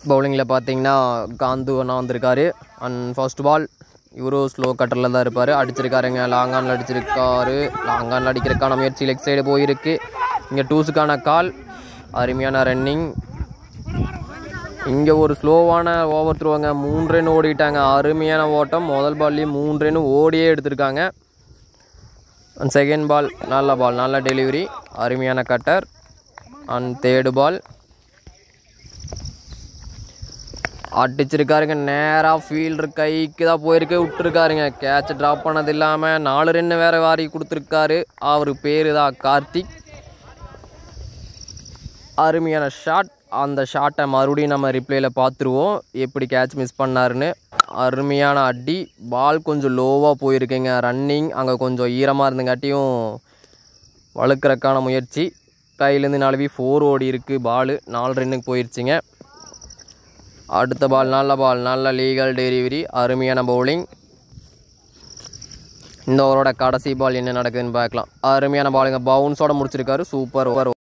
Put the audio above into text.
பவுலிங்கில் பார்த்தீங்கன்னா காந்து அண்ணா வந்திருக்காரு and first ball இவரும் ஸ்லோ கட்டரில் தான் இருப்பார் அடிச்சிருக்காருங்க லாங் ஆனில் அடிச்சிருக்காரு லாங் ஆனில் அடிக்கிறதுக்கான முயற்சி லெக் சைடு போயிருக்கு இங்கே டூஸுக்கான கால் அருமையான ரன்னிங் இங்கே ஒரு ஸ்லோவான ஓவர் த்ரோங்க மூணு ரன் ஓடிட்டாங்க அருமையான ஓட்டம் முதல் பால்லேயே மூணு ரன் ஓடியே எடுத்திருக்காங்க அண்ட் செகண்ட் பால் நல்ல பால் நல்ல டெலிவரி அருமையான கட்டர் அண்ட் தேர்டு பால் அடிச்சிருக்காருங்க நேராக ஃபீல்டர் கைக்கு தான் போயிருக்கு விட்டுருக்காருங்க கேட்ச் ட்ராப் பண்ணது இல்லாமல் நாலு ரன் வேற வாரி கொடுத்துருக்காரு அவர் பேர் தான் கார்த்திக் அருமையான ஷாட் அந்த ஷாட்டை மறுபடியும் நம்ம ரிப்ளேயில் பார்த்துருவோம் எப்படி கேட்ச் மிஸ் பண்ணாருன்னு அருமையான அடி பால் கொஞ்சம் லோவாக போயிருக்குங்க ரன்னிங் அங்கே கொஞ்சம் ஈரமாக இருந்தங்காட்டியும் வழுக்கிறக்கான முயற்சி கையிலேருந்து நாலுவி ஃபோர் ஓடி இருக்குது பால் நாலு ரன்னுக்கு போயிடுச்சுங்க அடுத்த பால் நல்ல பால் நல்ல லீகல் டெலிவரி அருமையான பவுலிங் இந்த ஓவரோட கடைசி பால் என்ன நடக்குதுன்னு பார்க்கலாம் அருமையான பாலுங்க பவுன்ஸோட முடிச்சிருக்காரு சூப்பர் ஓவர்